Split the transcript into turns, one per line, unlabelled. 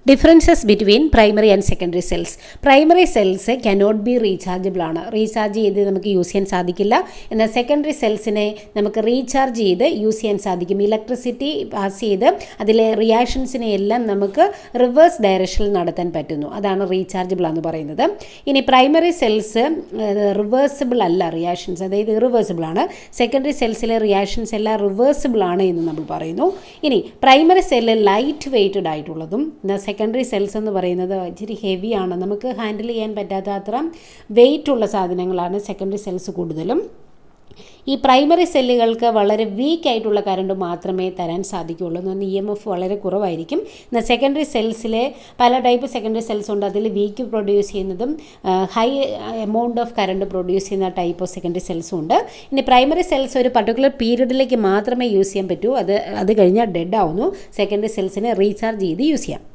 differences between primary and secondary cells primary cells cannot be rechargeable ആണ് recharge ചെയ്ത് നമുക്ക് use ചെയ്യാൻ സാധിക്കില്ല എന്നാൽ സെക്കൻഡറി സെൽസിനെ നമുക്ക് റീചാർജ് ചെയ്ത് യൂസ് ചെയ്യാൻ സാധിക്കും ഇലക്ട്രിസിറ്റി പാസ് ചെയ്ത് അതിലെ റിയാക്ഷൻസിനെ എല്ലാം നമുക്ക് റിവേഴ്സ് ഡയറക്ഷനിൽ നടത്താൻ പറ്റുന്നു അതാണ് റീചാർജബിൾ എന്ന് പറയുന്നത് ഇനി പ്രൈമറി സെൽസ് റിവേഴ്സിബിൾ അല്ല റിയാക്ഷൻസ് അതായത് ഇറിവേഴ്സിബിൾ ആണ് സെക്കൻഡറി സെൽസിലെ റിയാക്ഷൻസ് എല്ലാം റിവേഴ്സിബിൾ ആണ് എന്ന് നമ്മൾ പറയുന്നു ഇനി പ്രൈമറി സെല്ല് ലൈറ്റ് വെയ്റ്റഡ് ആയിട്ടുള്ളതും എന്നാൽ സെക്കൻഡറി സെൽസ് എന്ന് പറയുന്നത് ഇച്ചിരി ഹെവിയാണ് നമുക്ക് ഹാൻഡിൽ ചെയ്യാൻ പറ്റാത്ത അത്ര വെയിറ്റ് ഉള്ള സാധനങ്ങളാണ് സെക്കൻഡറി സെൽസ് കൂടുതലും ഈ പ്രൈമറി സെല്ലുകൾക്ക് വളരെ വീക്ക് ആയിട്ടുള്ള കറണ്ട് മാത്രമേ തരാൻ സാധിക്കുകയുള്ളൂ എന്ന് പറഞ്ഞാൽ ഇ എം എഫ് വളരെ കുറവായിരിക്കും എന്നാൽ സെക്കൻഡറി സെൽസിലെ പല ടൈപ്പ് സെക്കൻഡറി സെൽസ് ഉണ്ട് അതിൽ വീക്ക് പ്രൊഡ്യൂസ് ചെയ്യുന്നതും high amount of current produce ചെയ്യുന്ന ടൈപ്പ് ഓഫ് സെക്കൻഡറി സെൽസും ഉണ്ട് ഇനി പ്രൈമറി സെൽസ് ഒരു പർട്ടിക്കുലർ പീരീഡിലേക്ക് മാത്രമേ യൂസ് ചെയ്യാൻ പറ്റൂ അത് അത് കഴിഞ്ഞാൽ ഡെഡ് ആവുന്നു സെക്കൻഡറി സെൽസിനെ റീചാർജ് ചെയ്ത് യൂസ് ചെയ്യാം